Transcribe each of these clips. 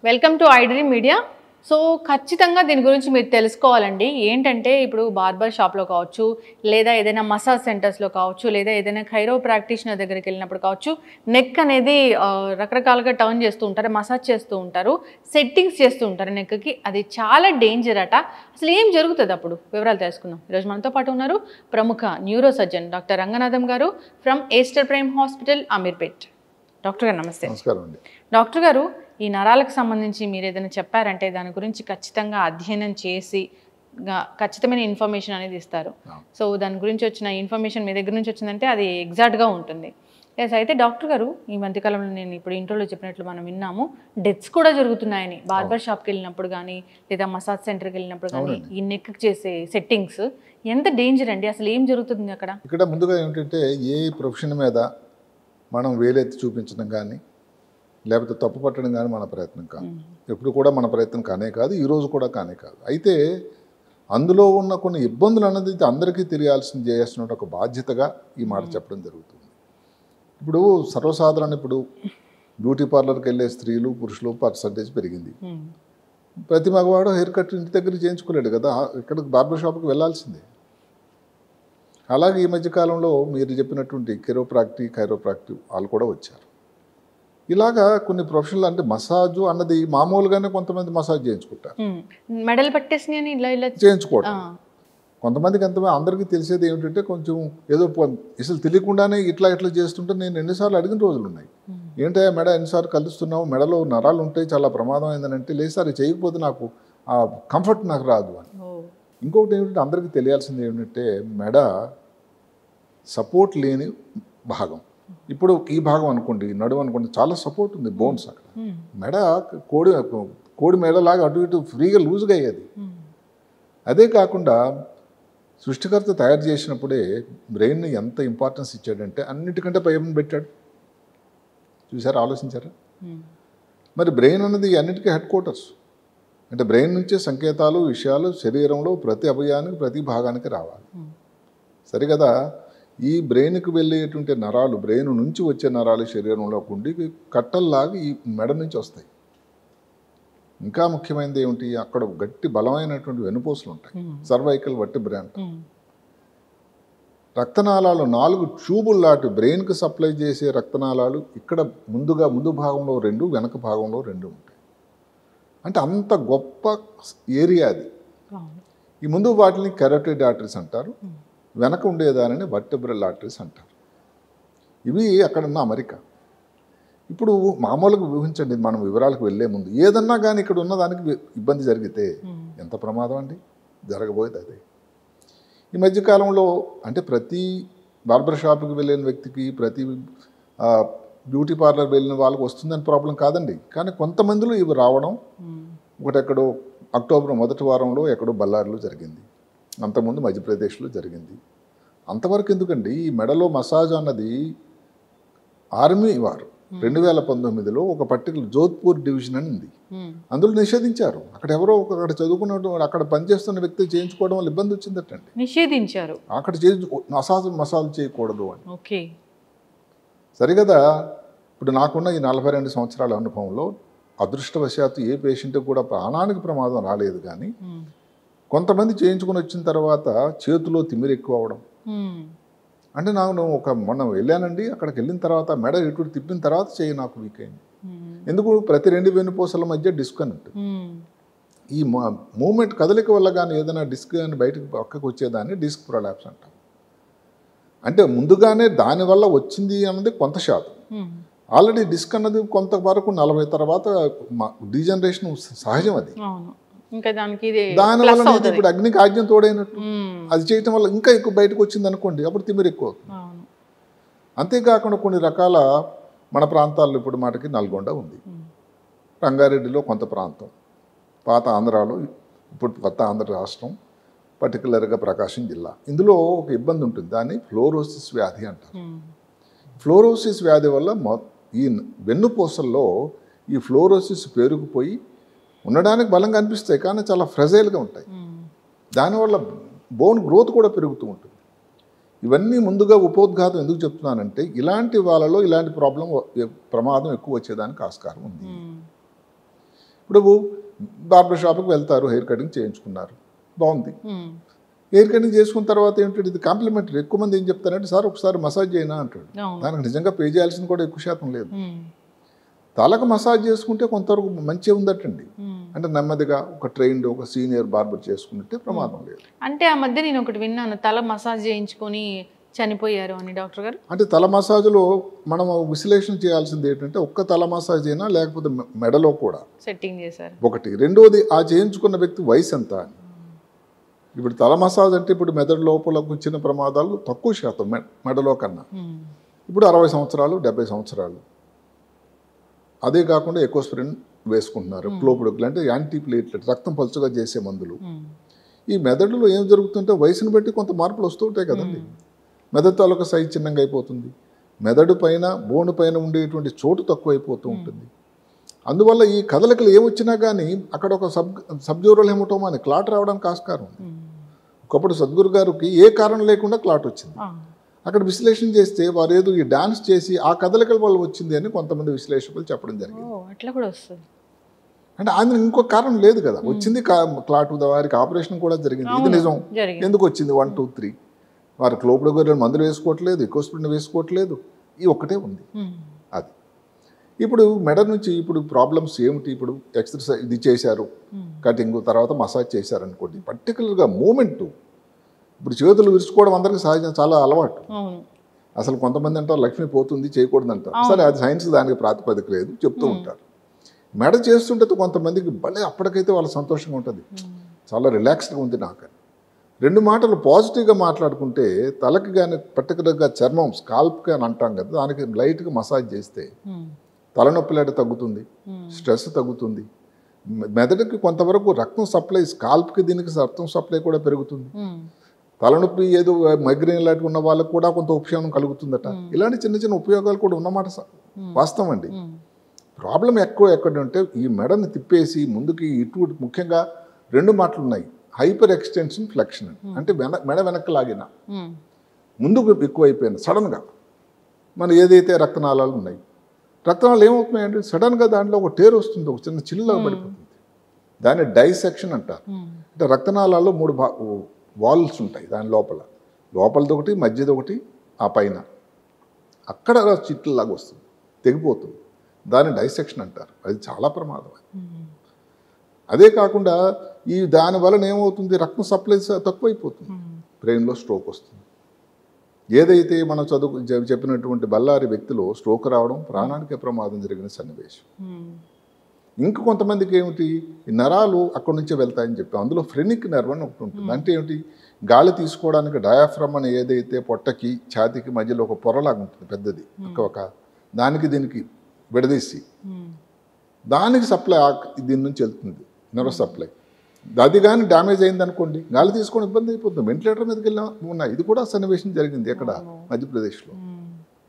Welcome to iDream media so ఖచ్చితంగా దీని గురించి మీరు తెలుసుకోవాలండి ఏంటంటే ఇప్పుడు బార్బర్ షాప్లో కావచ్చు లేదా ఏదైనా మసాజ్ సెంటర్స్లో కావచ్చు లేదా ఏదైనా ఖైరో ప్రాక్టీషనర్ దగ్గరికి వెళ్ళినప్పుడు కావచ్చు నెక్ అనేది ఆ, రకరకాలుగా టర్న్ చేస్తూ ఉంటారు మసాజ్ చేస్తూ ఉంటారు సెట్టింగ్స్ చేస్తూ ఉంటారు నెక్కి అది చాలా డేంజర్ అట అసలు ఏం జరుగుతుంది అప్పుడు వివరాలు తెలుసుకుందాం ఈరోజు మనతో పాటు ఉన్నారు ప్రముఖ neuro surgeon doctor Ranganatham garu from Aster Prime hospital Ameerpet doctor garu నమస్తే నమస్కారం అండి డాక్టర్ గారు ఈ నరాలకు సంబంధించి మీరు ఏదైనా చెప్పారంటే దాని గురించి ఖచ్చితంగా అధ్యయనం చేసి గా- ఖచ్చితమైన ఇన్ఫర్మేషన్ అనేది ఇస్తారు అవును. సో దాని గురించి వచ్చిన ఇన్ఫర్మేషన్ మీ దగ్గర నుంచి వచ్చిందంటే అది ఎగ్జాక్ట్గా ఉంటుంది ఎస్ అయితే డాక్టర్ గారు ఈ మధ్యకాలంలో నేను ఇప్పుడు ఇంట్రోలో చెప్పినట్లు మనం విన్నాము డెత్స్ కూడా జరుగుతున్నాయని బార్బర్ షాప్కి వెళ్ళినప్పుడు కానీ లేదా మసాజ్ సెంటర్కి వెళ్ళినప్పుడు కానీ ఈ నెక్ చేసే సెట్టింగ్స్ ఎంత డేంజర్ అండి అసలు ఏం జరుగుతుంది అక్కడ ఇక్కడ ముందుగా ఏమిటంటే ఏ ప్రొఫెషన్ మీద మనం వేలెత్తి చూపించడం కానీ లేకపోతే తప్పు పట్టడం కానీ మన ప్రయత్నం కాదు ఎప్పుడు కూడా మన ప్రయత్నం కానే కాదు ఈ రోజు కూడా కానే కాదు అయితే అందులో ఉన్న కొన్ని ఇబ్బందులు అన్నది అందరికీ తెలియాల్సిన చేయాల్సిన ఒక బాధ్యతగా ఈ మాట చెప్పడం జరుగుతుంది ఇప్పుడు సర్వసాధారణ ఇప్పుడు బ్యూటీ పార్లర్కి వెళ్ళే స్త్రీలు పురుషులు పర్సంటేజ్ పెరిగింది మ్మ్. ప్రతి మగవాడు హెయిర్ కట్ ఇంటి దగ్గర చేయించుకోలేడు కదా ఇక్కడికి బార్బర్ షాప్కి వెళ్ళాల్సిందే అలాగే ఈ మధ్య కాలంలో మీరు చెప్పినటువంటి కెరోప్రాక్టీ కైరోప్రాక్టివ్ వాళ్ళు కూడా వచ్చారు ఇలాగా కొన్ని ప్రొఫెషనల్ అంటే మసాజు అన్నది మామూలుగానే కొంతమంది మసాజ్ చేయించుకుంటారు మ్మ్. మెడల్ పట్టేసి అని ఇలా ఇలా చేయించుకోవడం ఆ. కొంతమందికి ఎంతమంది అందరికీ తెలిసేది ఏమిటంటే కొంచెం ఏదో పొ- అసలు తెలియకుండానే ఇట్లా ఇట్లా చేస్తుంటే నేను ఎన్నిసార్లు అడిగిన రోజులు ఉన్నాయి ఏంటో మెడ ఎన్నిసార్లు కలుస్తున్నావు మెడలో నరాలు ఉంటాయి చాలా ప్రమాదం అయిందని అంటే లేదు సార్ ఇది చేయకపోతే నాకు ఆ కంఫర్ట్ నాకు రాదు అని ఓ ఇంకొకటి ఏమిటంటే అందరికీ తెలియాల్సింది ఏమిటంటే మెడ సపోర్ట్ లేని భాగం ఇప్పుడు ఈ భాగం అనుకోండి నడుము అనుకోండి చాలా సపోర్ట్ ఉంది బోన్స్ అక్కడ మ్మ్. మెడ కోడి కోడి మెడలాగా అటు ఇటు ఫ్రీగా లూజ్గా అయ్యేది మ్మ్. అదే కాకుండా సృష్టికర్త తయారు చేసినప్పుడే బ్రెయిన్ ఎంత ఇంపార్టెన్స్ ఇచ్చాడంటే అన్నిటికంటే పైన పెట్టాడు చూసారా ఆలోచించారా మ్మ్. మరి బ్రెయిన్ అన్నది అన్నిటికీ హెడ్ క్వార్టర్స్ అంటే బ్రెయిన్ నుంచే సంకేతాలు విషయాలు శరీరంలో ప్రతి అవయానికి ప్రతి భాగానికి రావాలి మ్మ్. సరే కదా ఈ బ్రెయిన్కి వెళ్ళేటువంటి నరాలు బ్రెయిన్ నుంచి వచ్చే నరాలు శరీరంలో ఉండి కట్టల్లాగా ఈ మెడ నుంచి వస్తాయి ఇంకా ముఖ్యమైనది ఏమిటి అక్కడ గట్టి బలమైనటువంటి వెనుపూసలు ఉంటాయి మ్మ్. సర్వైకల్ వట్టి బ్రాండ్ మ్మ్. రక్తనాళాలు నాలుగు ట్యూబులు లాంటి బ్రెయిన్కి సప్లై చేసే రక్తనాళాలు ఇక్కడ ముందుగా ముందు భాగంలో రెండు వెనక భాగంలో రెండు ఉంటాయి అంటే అంత గొప్ప ఏరియా అది అవును. ఈ ముందు వాటిని కెరటెడ్ ఆర్టరీస్ అంటారు వెనక ఉండేదానిని వర్టబ్రల్ ఆర్టరీస్ అంటారు ఇవి అక్కడ ఉన్న అమెరికా ఇప్పుడు మామూలుగా ఊహించండి మనం వివరాలకు వెళ్ళే ముందు ఏదన్నా కానీ ఇక్కడ ఉన్న దానికి వి- ఇబ్బంది జరిగితే మ్మ్. ఎంత ప్రమాదం అండి జరగబోయేది అదే ఈ మధ్యకాలంలో అంటే ప్రతి బార్బర్ షాప్కి వెళ్ళిన వ్యక్తికి ప్రతి ఆ, బ్యూటీ పార్లర్ వెళ్ళిన వాళ్ళకి వస్తుందని ప్రాబ్లం కాదండి కానీ కొంతమందిలో ఇవి రావడం మ్మ్. ఒకటి ఎక్కడో అక్టోబర్ మొదటి వారంలో ఎక్కడో బళ్ళారిలో జరిగింది అంతకుముందు మధ్యప్రదేశ్లో జరిగింది అంతవరకు ఎందుకండి ఈ మెడలో మసాజ్ అన్నది ఆర్మీ వారు రెండు వేల పంతొమ్మిదిలో ఒక పర్టికులర్ జోధ్పూర్ డివిజన్ అని ఉంది మ్మ్. అందులో అందులో నిషేధించారు అక్కడ ఎవరో ఒక అక్కడ చదువుకున్న అక్కడ పనిచేస్తున్న వ్యక్తి చేయించుకోవడం వల్ల ఇబ్బంది వచ్చిందటండి నిషేధించారు అక్కడ చేయించు మసాజ్ మసాజ్ చేయకూడదు అని ఓకే సరిగదా ఇప్పుడు నాకున్న ఈ నలభై రెండు సంవత్సరాల అనుభవంలో అదృష్టవశాత్తు ఏ పేషెంట్ కూడా ప్రాణానికి ప్రమాదం రాలేదు కానీ మ్మ్. కొంతమంది చేయించుకొని వచ్చిన తర్వాత చేతిలో తిమ్మిరి ఎక్కువ అవడం మ్మ్. అంటే నాకు నువ్వు ఒక మొన్న వెళ్ళానండి అక్కడికి వెళ్ళిన తర్వాత మెడ ఇటు తిప్పిన తర్వాత చేయి నాకు వీక్ అయింది మ్మ్. ఎందుకు ప్రతి రెండు వెన్నుపూసల మధ్య డిస్కనెక్ట్ మ్మ్. ఈ మూమెంట్ కదలిక వల్ల కానీ ఏదైనా డిస్క్ కానీ బయటకు పక్కకు వచ్చేదాన్ని డిస్క్ ప్రొలాప్స్ అంటాం అంటే ముందుగానే దానివల్ల వచ్చింది అన్నది కొంత శాతం మ్మ్. ఆల్రెడీ డిస్క్ అన్నది కొంతవరకు నలభై తర్వాత డీజనరేషన్ సహజం అది అవును ఇంకా దానికి ఇది దానివల్ల ప్లస్ నీకు అవుతుంది ఇప్పుడు అగ్నికి ఆజ్యం తోడైనట్టు మ్మ్. అది చేయటం వల్ల ఇంకా ఎక్కువ బయటకు వచ్చింది అనుకోండి అప్పుడు తిమిరి ఎక్కువ అవుతుంది. అవును అంతేకాకుండా కొన్ని రకాల మన ప్రాంతాల్లో ఇప్పుడు మాటకి నల్గొండ ఉంది మ్మ్. రంగారెడ్డిలో కొంత ప్రాంతం పాత ఆంధ్రాలో ఇప్పుడు కొత్త ఆంధ్ర రాష్ట్రం పర్టికులర్గా ప్రకాశం జిల్లా ఇందులో ఒక ఇబ్బంది ఉంటుంది దాన్ని ఫ్లోరోసిస్ వ్యాధి అంటారు మ్మ్. ఫ్లోరోసిస్ వ్యాధి వల్ల మొ ఈ వెన్నుపూసల్లో ఈ ఫ్లోరోసిస్ పేరుకుపోయి ఉండడానికి బలంగా అనిపిస్తాయి కానీ చాలా ఫ్రెజైల్గా ఉంటాయి మ్మ్. దానివల్ల బోన్ గ్రోత్ కూడా పెరుగుతూ ఉంటుంది ఇవన్నీ ముందుగా ఉపోద్ఘాతం ఎందుకు చెప్తున్నానంటే ఇలాంటి వాళ్ళలో ఇలాంటి ప్రాబ్లం ప్రమాదం ఎక్కువ వచ్చేదానికి ఆస్కారం ఉంది మ్మ్. ఇప్పుడు బార్బర్ షాప్కి వెళ్తారు హెయిర్ కటింగ్ చేయించుకున్నారు బాగుంది ఉమ్, హెయిర్ కటింగ్ చేసుకున్న తర్వాత ఏంటంటే ఇది కాంప్లిమెంటరీ ఎక్కువ మంది ఏం చెప్తారంటే సార్ ఒకసారి మసాజ్ చేయనా అంటాడు అవును దానికి నిజంగా పే చేయాల్సింది కూడా ఎక్కువ శాతం లేదు ఉమ్, తలకు మసాజ్ చేసుకుంటే కొంతవరకు మంచిగా ఉందటండి ఉమ్. అంటే నెమ్మదిగా ఒక ట్రైన్డ్ ఒక సీనియర్ బార్బర్ చేసుకుంటే ప్రమాదం లేదు అంటే ఆ మధ్య నేను ఒకటి విన్నాను తల మసాజ్ చేయించుకొని చనిపోయారు అని డాక్టర్ గారు అంటే తల మసాజ్లో మనం విశ్లేషణ చేయాల్సింది ఏంటంటే ఒక్క తల మసాజ్ అయినా లేకపోతే మె- మెడలో కూడా సెట్టింగ్ చేశారు ఒకటి రెండోది ఆ చేయించుకున్న వ్యక్తి వయసు ఎంత అని ఇప్పుడు తల మసాజ్ అంటే ఇప్పుడు మెదడు లోపల వచ్చిన ప్రమాదాలు తక్కువ శాతం మె- మెడలో కన్నా ఉమ్, ఇప్పుడు అరవై సంవత్సరాలు డెబ్బై సంవత్సరాలు అదే కాకుండా ఎకోస్ప్రిన్ వేసుకుంటున్నారు క్లోపిడోక్లు అంటే యాంటీ ప్లేట్లెట్ రక్తం పలుచగా చేసే మందులు ఉమ్, ఈ మెదడులో ఏం జరుగుతుంటే వయసును బట్టి కొంత మార్పులు వస్తూ ఉంటాయి కదండి మెదడు తాలూకా సైజ్ చిన్నగా అయిపోతుంది మెదడు పైన బోను పైన ఉండేటువంటి చోటు తక్కువ అయిపోతూ ఉంటుంది అందువల్ల ఈ కదలికలు ఏమొచ్చినా కానీ అక్కడ ఒక సబ్ సబ్జూరల్ హెమటోమా అని క్లాట్ రావడానికి ఆస్కారం ఉంది ఉమ్, ఒకప్పుడు సద్గురు గారికి ఏ కారణం లేకుండా క్లాట్ వచ్చింది ఆ, అక్కడ విశ్లేషణ చేస్తే వారు ఏదో ఈ డాన్స్ చేసి ఆ కదలికల వల్ల వచ్చింది అని కొంతమంది విశ్లేషకులు చెప్పడం జరిగింది ఓ అట్లా కూడా వస్తుంది అంటే ఆయన ఇంకో కారణం లేదు కదా వచ్చింది కా- క్లాట్ వారికి ఆపరేషన్ కూడా జరిగింది ఇది నిజం జరిగింది ఎందుకు వచ్చింది వన్ టూ త్రీ వారు క్లోపిడో గొర్రెలు మందులు వేసుకోవట్లేదు ఎకోస్పిన్ వేసుకోవట్లేదు ఈ ఒక్కటే ఉంది ఉమ్, అది ఇప్పుడు మెడ నుంచి ఇప్పుడు ప్రాబ్లమ్స్ ఏమిటి ఇప్పుడు ఎక్సర్సైజ్ ఇది చేశారు ఉమ్, కటింగ్ తర్వాత మసాజ్ చేశారు అనుకోండి పర్టికులర్గా మూమెంట్ ఇప్పుడు చేతులు విరుచుకోవడం అందరికీ సహజం చాలా అలవాటు అవును అసలు కొంతమంది అంటారు లక్ష్మి పోతుంది చేయకూడదు అంటారు సరే అది సైన్స్ దానికి ప్రాతిపదిక లేదు చెప్తూ ఉంటారు మెడ చేస్తుంటే కొంతమందికి భలే అప్పటికైతే వాళ్ళ సంతోషంగా ఉంటుంది ఉమ్, చాలా రిలాక్స్డ్గా ఉంది నాకు రెండు మాటలు పాజిటివ్గా మాట్లాడుకుంటే తలకి కానీ పర్టికులర్గా చర్మం స్కాల్ప్కి అని అంటాం కదా దానికి లైట్గా మసాజ్ చేస్తే ఉమ్, తలనొప్పి లేట తగ్గుతుంది ఉమ్, స్ట్రెస్ తగ్గుతుంది మె- మెదడుకి కొంతవరకు రక్తం సప్లై స్కాల్ప్కి దీనికి రక్తం సప్లై కూడా పెరుగుతుంది ఉమ్, తలనొప్పి ఏదో మైగ్రేన్ లాంటివి ఉన్న వాళ్ళకు కూడా కొంత ఉపశమనం కలుగుతుందట ఇలాంటి చిన్న చిన్న ఉపయోగాలు కూడా ఉన్నమాట స- వాస్తవం అండి ఉమ్, ప్రాబ్లం ఎక్కువ ఎక్కడంటే ఈ మెడని తిప్పేసి ముందుకి ఇటు ముఖ్యంగా రెండు మాటలు ఉన్నాయి హైపర్ ఎక్స్టెన్షన్ ఫ్లెక్షన్ అంటే వెన మెడ వెనక్కి లాగిన ఉమ్, ముందుకు ఎక్కువైపోయింది సడన్గా మన ఏదైతే రక్తనాళాలు ఉన్నాయి రక్తనాళాలు ఏమవుతున్నాయంటే సడన్గా దాంట్లో ఒక టేర్ వస్తుంది ఒక చిన్న చిల్లుగా పడిపోతుంది దాన్ని డైసెక్షన్ అంటారు ఉమ్, అంటే రక్తనాళాల్లో మూడు భా వాల్స్ ఉంటాయి దాని లోపల లోపలది ఒకటి మధ్యది ఒకటి ఆ పైన అక్కడ చిట్లలాగా వస్తుంది తెగిపోతుంది దాన్ని డైసెక్షన్ అంటారు అది చాలా ప్రమాదం ఉమ్, అదే కాకుండా ఈ దాని వలన ఏమవుతుంది రక్తం సప్లై తక్కువైపోతుంది ఉమ్, బ్రెయిన్లో స్ట్రోక్ వస్తుంది ఏదైతే మనం చదువు చె- చెప్పినటువంటి బల్లారి వ్యక్తిలో స్ట్రోక్ రావడం ప్రాణానికే ప్రమాదం జరిగిన సన్నివేశం ఉమ్, ఇంక కొంతమందికి ఏమిటి ఈ నరాలు అక్కడి నుంచే వెళ్తాయని చెప్పి అందులో ఫ్రెనిక్ నర్వ్ అని ఒకటి ఉంటుంది అంటే ఏమిటి గాలి తీసుకోవడానికి డయాఫ్రమ్ అని ఏదైతే పొట్టకి ఛాతీకి మధ్యలో ఒక పొరలాగా ఉంటుంది పెద్దది ఒక ఒక దానికి దీనికి విడదీసి ఉమ్, దానికి సప్లై దీని నుంచి వెళ్తుంది నర్వ్ సప్లై అది కానీ డ్యామేజ్ అయింది అనుకోండి గాలి తీసుకొని ఇబ్బంది అయిపోతుంది వెంటిలేటర్ మీదకి వెళ్ళినా ఉన్నాయి ఇది కూడా సన్నివేశం జరిగింది ఎక్కడ మధ్యప్రదేశ్లో ఉమ్,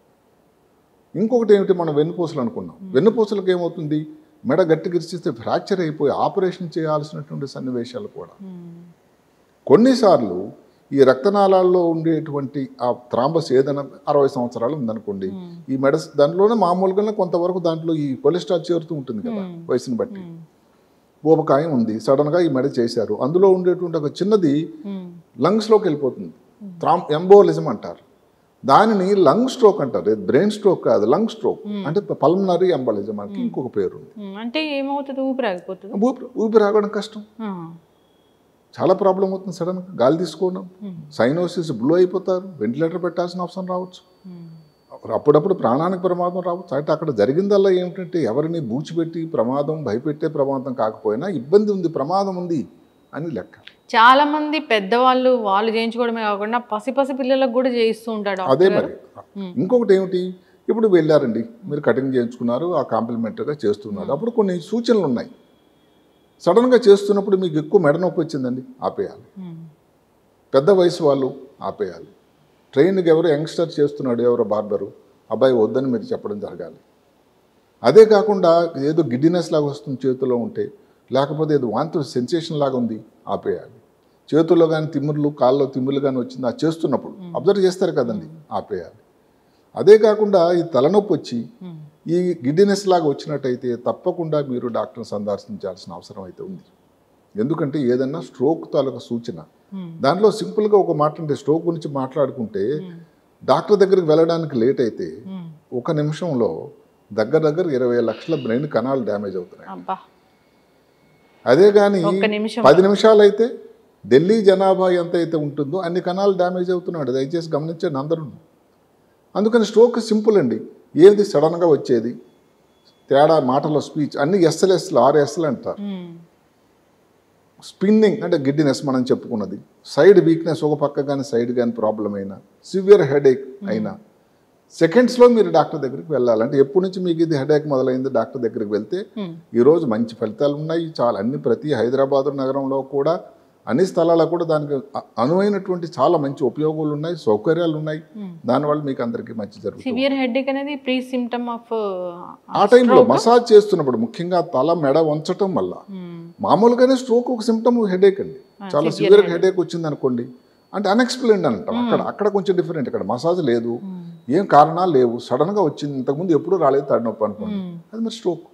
ఇంకొకటి ఏమిటి మనం వెన్నుపూసలు అనుకున్నాం వెన్నుపూసలకు ఏమవుతుంది మెడ గట్టి గిరిచిస్తే ఫ్రాక్చర్ అయిపోయి ఆపరేషన్ చేయాల్సినటువంటి సన్నివేశాలు కూడా ఉమ్, కొన్నిసార్లు ఈ రక్తనాళాల్లో ఉండేటువంటి ఆ థ్రాంబస్ ఏదైనా అరవై సంవత్సరాలు ఉందనుకోండి ఈ మెడ దాంట్లోనే మామూలుగానే కొంతవరకు దాంట్లో ఈ కొలెస్ట్రాల్ చేరుతూ ఉంటుంది కదా వయసుని బట్టి ఉమ్, ఊబకాయం ఉంది సడన్గా ఈ మెడ చేశారు అందులో ఉండేటువంటి ఒక చిన్నది ఉమ్, లంగ్స్లోకి వెళ్ళిపోతుంది థ్రామ్ ఎంబోలిజం అంటారు దానిని లంగ్ స్ట్రోక్ అంటారు బ్రెయిన్ స్ట్రోక్ కాదు లంగ్ స్ట్రోక్ అంటే పల్మనరీ ఎంబాలిజం అంటే ఇంకొక పేరు ఉంది ఉమ్, అంటే ఏమవుతుంది ఊపిరి ఆగిపోతుంది ఊపిరి ఊపిరి ఆగడం కష్టం ఆ, చాలా ప్రాబ్లం అవుతుంది సడన్గా గాలి తీసుకోవడం ఉమ్, సైనోసిస్ బ్లూ అయిపోతారు వెంటిలేటర్ పెట్టాల్సిన అవసరం రావచ్చు ఉమ్, అప్పుడప్పుడు ప్రాణానికి ప్రమాదం రావచ్చు అంటే అక్కడ జరిగిందల్లా ఏమిటంటే ఎవరిని బూచిపెట్టి ప్రమాదం భయపెట్టే ప్రమాదం కాకపోయినా ఇబ్బంది ఉంది ప్రమాదం ఉంది అని లెక్క చాలా మంది పెద్దవాళ్ళు వాళ్ళు చేయించుకోవడమే కాకుండా పసి పసి పిల్లలకు కూడా చేయిస్తూ ఉంటాడు అదే డాక్టర్ మరి ఉమ్. ఇంకొకటి ఏమిటి ఇప్పుడు వెళ్ళారండి మీరు కటింగ్ చేయించుకున్నారు ఆ కాంప్లిమెంటరీగా చేస్తున్నారు అప్పుడు కొన్ని సూచనలు ఉన్నాయి సడన్గా చేస్తున్నప్పుడు మీకు ఎక్కువ మెడ నొప్పి వచ్చిందండి ఆపేయాలి ఉమ్, పెద్ద వయసు వాళ్ళు ఆపేయాలి ట్రైన్కి ఎవరు యంగ్స్టర్ చేస్తున్నాడు ఎవరో బార్బరు అబ్బాయి వద్దని మీరు చెప్పడం జరగాలి అదే కాకుండా ఏదో గిడ్డినెస్ లాగా వస్తుంది చేతిలో ఉంటే లేకపోతే ఏదో వాంతి సెన్సేషన్ లాగా ఉంది ఆపేయాలి చేతుల్లో కానీ తిమ్ముర్లు కాళ్ళలో తిమ్ములు కానీ వచ్చింది అది చేస్తున్నప్పుడు అబ్జర్వ్ చేస్తారు కదండి ఆపేయాలి అదే కాకుండా ఈ తలనొప్పి వచ్చి మ్మ్. ఈ గిడ్డినెస్ లాగా వచ్చినట్టయితే తప్పకుండా మీరు డాక్టర్ని సందర్శించాల్సిన అవసరం అయితే ఉంది ఎందుకంటే ఏదన్నా స్ట్రోక్ తాలూకా సూచన మ్మ్. దాంట్లో సింపుల్గా ఒక మాట అంటే స్ట్రోక్ గురించి మాట్లాడుకుంటే డాక్టర్ దగ్గరికి వెళ్ళడానికి లేట్ అయితే మ్మ్. ఒక నిమిషంలో దగ్గర దగ్గర ఇరవై లక్షల బ్రెయిన్ కణాలు డ్యామేజ్ అవుతున్నాయి అబ్బా అదే కానీ ఒక్క నిమిషం పది నిమిషాలు అయితే ఢిల్లీ జనాభా ఎంత అయితే ఉంటుందో అన్ని కణాలు డ్యామేజ్ అవుతున్నాడు దయచేసి గమనించండి అందరూ అందుకని స్ట్రోక్ సింపుల్ అండి ఏది సడన్గా వచ్చేది తేడా మాటలో స్పీచ్ అన్ని ఎస్ఎల్ఎస్లు ఆరు ఎస్ఎల్ అంటారు మ్మ్. స్పిన్నింగ్ అంటే గిడ్డినెస్ మనం చెప్పుకున్నది సైడ్ వీక్నెస్ ఒక పక్క కానీ సైడ్ కానీ ప్రాబ్లం అయినా సివియర్ హెడేక్ అయినా సెకండ్స్లో మీరు డాక్టర్ దగ్గరికి వెళ్ళాలంటే ఎప్పటి నుంచి మీకు ఇది హెడేక్ మొదలైంది డాక్టర్ దగ్గరికి వెళ్తే మ్మ్. ఈరోజు మంచి ఫలితాలు ఉన్నాయి చాలా అన్ని ప్రతి హైదరాబాద్ నగరంలో కూడా అన్ని స్థలాల్లో కూడా దానికి అ- అనువైనటువంటి చాలా మంచి ఉపయోగాలు ఉన్నాయి సౌకర్యాలు ఉన్నాయి దానివల్ల మీకు అందరికీ మంచి జరుగుతుంది సివియర్ హెడ్ఏక్ అనేది ప్రీ సిమ్టమ్ ఆఫ్ ఆ టైంలో మసాజ్ చేస్తున్నప్పుడు ముఖ్యంగా తల మెడ వంచటం వల్ల మామూలుగానే స్ట్రోక్ ఒక సిమ్టమ్ హెడేక్ అండి చాలా సివియర్ హెడేక్ వచ్చింది అనుకోండి అంటే అన్ఎక్స్ప్లెయిన్డ్ అంటాం అక్కడ అక్కడ కొంచెం డిఫరెంట్ ఇక్కడ మసాజ్ లేదు ఏం కారణాలు లేవు సడన్గా వచ్చింది ఇంతకుముందు ఎప్పుడూ రాలేదు తడినొప్పి అనుకోండి అది మరి స్ట్రోక్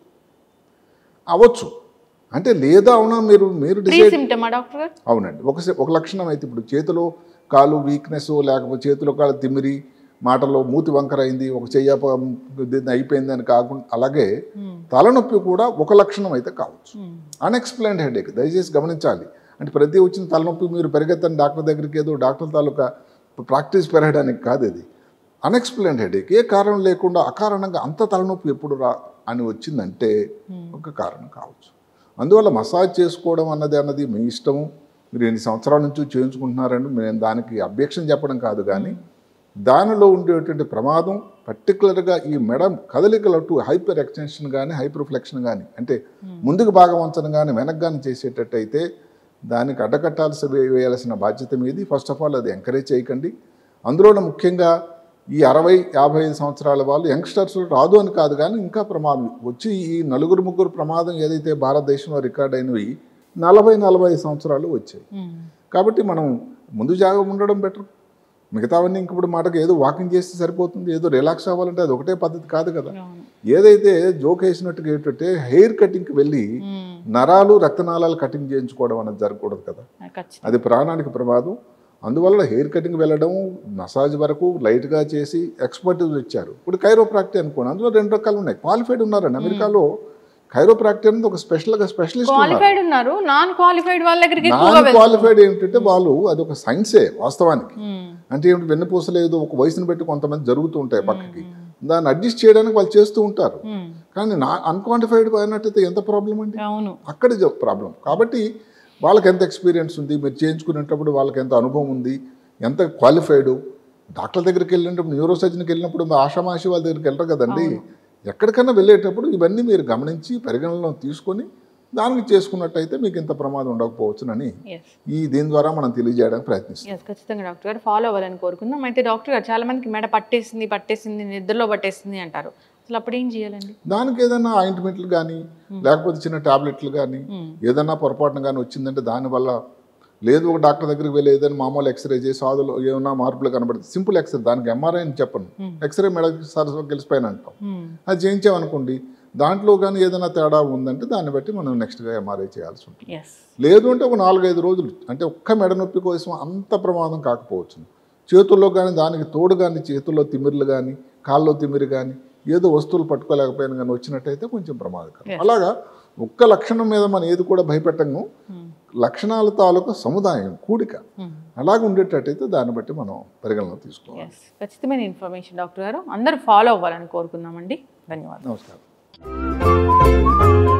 అవ్వచ్చు అంటే లేదా అవునా మీరు మీరు ప్రీ డిసైడ్ సిమ్టమా డాక్టర్ గారు అవునండి ఒక ఒక లక్షణం అయితే ఇప్పుడు చేతిలో కాలు వీక్నెస్ లేకపోతే చేతిలో కాలు తిమ్మిరి మాటలో మూతి వంకర అయింది ఒక చెయ్య ప- ఇది అయిపోయింది అని కాకుండా అలాగే తలనొప్పి కూడా ఒక లక్షణం అయితే కావచ్చు అన్ఎక్స్ప్లెయిన్డ్ హెడేక్ దయచేసి గమనించాలి అంటే ప్రతి వచ్చిన తలనొప్పి మీరు పరిగెత్తని డాక్టర్ దగ్గరికి ఏదో డాక్టర్ తాలూకా ప్రాక్టీస్ పెరగడానికి కాదు ఇది అన్ఎక్స్ప్లెయిన్డ్ హెడేక్ ఏ కారణం లేకుండా అకారణంగా అంత తలనొప్పి ఎప్పుడు రా అని వచ్చిందంటే ఒక కారణం కావచ్చు అందువల్ల మసాజ్ చేసుకోవడం అన్నది అన్నది మీ ఇష్టము మీరు ఎన్ని సంవత్సరాల నుంచి చేయించుకుంటున్నారని నేను దానికి అభ్యక్షం చెప్పడం కాదు కానీ దానిలో ఉండేటువంటి ప్రమాదం పర్టికులర్గా ఈ మెడ కదలికలు అటు హైపర్ ఎక్స్టెన్షన్ కానీ హైపర్ ఫ్లెక్షన్ కానీ అంటే ముందుకు భాగం వంచడం కానీ వెనక్కి కానీ చేసేటట్టయితే దానికి అడ్డకట్టాల్సి వే- వేయాల్సిన బాధ్యత మీది ఫస్ట్ ఆఫ్ ఆల్ అది ఎంకరేజ్ చేయకండి అందులోనూ ముఖ్యంగా ఈ అరవై యాభై ఐదు సంవత్సరాల వాళ్ళు యంగ్స్టర్స్ రాదు అని కాదు కానీ ఇంకా ప్రమాదం వచ్చి ఈ నలుగురు ముగ్గురు ప్రమాదం ఏదైతే భారతదేశంలో రికార్డ్ అయినవి నలభై నలభై ఐదు సంవత్సరాలు వచ్చాయి కాబట్టి మనం ముందు జాగ్రత్త ఉండడం బెటర్ మిగతావన్నీ ఇంక ఇప్పుడు మాటకు ఏదో వాకింగ్ చేస్తే సరిపోతుంది ఏదో రిలాక్స్ అవ్వాలంటే అది ఒకటే పద్ధతి కాదు కదా ఏదైతే జోక్ వేసినట్టుగా ఏంటంటే హెయిర్ కటింగ్కి వెళ్ళి నరాలు రక్తనాళాలు కటింగ్ చేయించుకోవడం అనేది జరగకూడదు కదా ఖచ్చితంగా అది ప్రాణానికి ప్రమాదం అందువల్ల హెయిర్ కటింగ్ వెళ్ళడం మసాజ్ వరకు లైట్గా చేసి ఎక్స్పర్టీస్ ఇచ్చారు ఇప్పుడు కైరోప్రాక్టీ అనుకోండి అందులో రెండు రకాలు ఉన్నాయి క్వాలిఫైడ్ ఉన్నారండి అమెరికాలో కైరోప్రాక్టీ అనేది ఒక స్పెషల్గా స్పెషలిస్ట్ ఉన్నారు క్వాలిఫైడ్ ఉన్నారు నాన్ క్వాలిఫైడ్ వాళ్ళ దగ్గరికి ఎక్కువగా నాన్ క్వాలిఫైడ్ ఏంటంటే వాళ్ళు అది ఒక సైన్సే వాస్తవానికి మ్మ్. అంటే ఏమిటి వెన్నుపూస లేదు ఒక వయసును బట్టి కొంతమంది జరుగుతూ ఉంటాయి పక్కకి దాన్ని అడ్జస్ట్ చేయడానికి వాళ్ళు చేస్తూ ఉంటారు మ్మ్. కానీ నా అన్క్వాంటిఫైడ్ అయినట్టయితే ఎంత ప్రాబ్లం అండి అవును అక్కడ ప్రాబ్లం కాబట్టి వాళ్ళకి ఎంత ఎక్స్పీరియన్స్ ఉంది మీరు చేయించుకునేటప్పుడు వాళ్ళకి ఎంత అనుభవం ఉంది ఎంత క్వాలిఫైడ్ డాక్టర్ దగ్గరికి వెళ్ళినప్పుడు న్యూరో సర్జన్కి వెళ్ళినప్పుడు మా ఆషామాషి వాళ్ళ దగ్గరికి వెళ్ళరు కదండి ఎక్కడికైనా వెళ్ళేటప్పుడు ఇవన్నీ మీరు గమనించి పరిగణనలో తీసుకొని దానికి చేసుకున్నట్టయితే మీకు ఇంత ప్రమాదం ఉండకపోవచ్చునని ఎస్ ఈ దీని ద్వారా మనం తెలియజేయడానికి ప్రయత్నిస్తాం ఎస్ ఖచ్చితంగా డాక్టర్ గారు ఫాలో అవ్వాలని కోరుకుందాం అయితే డాక్టర్ గారు చాలా మందికి మెడ పట్టేసింది పట్టేసింది నిద్రలో పట్టేసింది అంటారు అసలు అప్పుడు ఏం చేయాలండి దానికి ఏదైనా ఆయింట్మెంట్లు కానీ లేకపోతే చిన్న టాబ్లెట్లు కానీ మ్మ్. ఏదన్నా పొరపాటున కానీ వచ్చిందంటే దానివల్ల లేదు ఒక డాక్టర్ దగ్గరికి వెళ్ళి ఏదైనా మామూలు ఎక్స్రే చేసి ఆదులో ఏమైనా మార్పులు కనబడుతుంది సింపుల్ ఎక్స్రే దానికి ఎంఆర్ఐ అని చెప్పను ఎక్స్రే మెడ సరస్సు గెలిచిపోయిన అంటాం మ్మ్. అది చేయించామనుకోండి దాంట్లో కానీ ఏదైనా తేడా ఉందంటే దాన్ని బట్టి మనం నెక్స్ట్గా ఎంఆర్ఐ చేయాల్సి ఉంటుంది ఎస్ లేదు అంటే ఒక నాలుగైదు రోజులు అంటే ఒక్క మెడ నొప్పి కోసం అంత ప్రమాదం కాకపోవచ్చు చేతుల్లో కానీ దానికి తోడు కానీ చేతుల్లో తిమిర్లు కానీ కాల్లో తిమిరి కానీ ఏదో వస్తువులు పట్టుకోలేకపోయినా కానీ వచ్చినట్టయితే కొంచెం ప్రమాదకరం అలాగా ఒక్క లక్షణం మీద మనం ఏది కూడా భయపెట్టము మ్మ్. లక్షణాల తాలూకా సముదాయం కూడిక మ్మ్. అలాగ ఉండేటట్టయితే దాన్ని బట్టి మనం పరిగణన తీసుకోవాలి ఎస్ ఖచ్చితమైన ఇన్ఫర్మేషన్ డాక్టర్ గారు అందరూ ఫాలో అవ్వాలని కోరుకుందామండి ధన్యవాదాలు నమస్కారం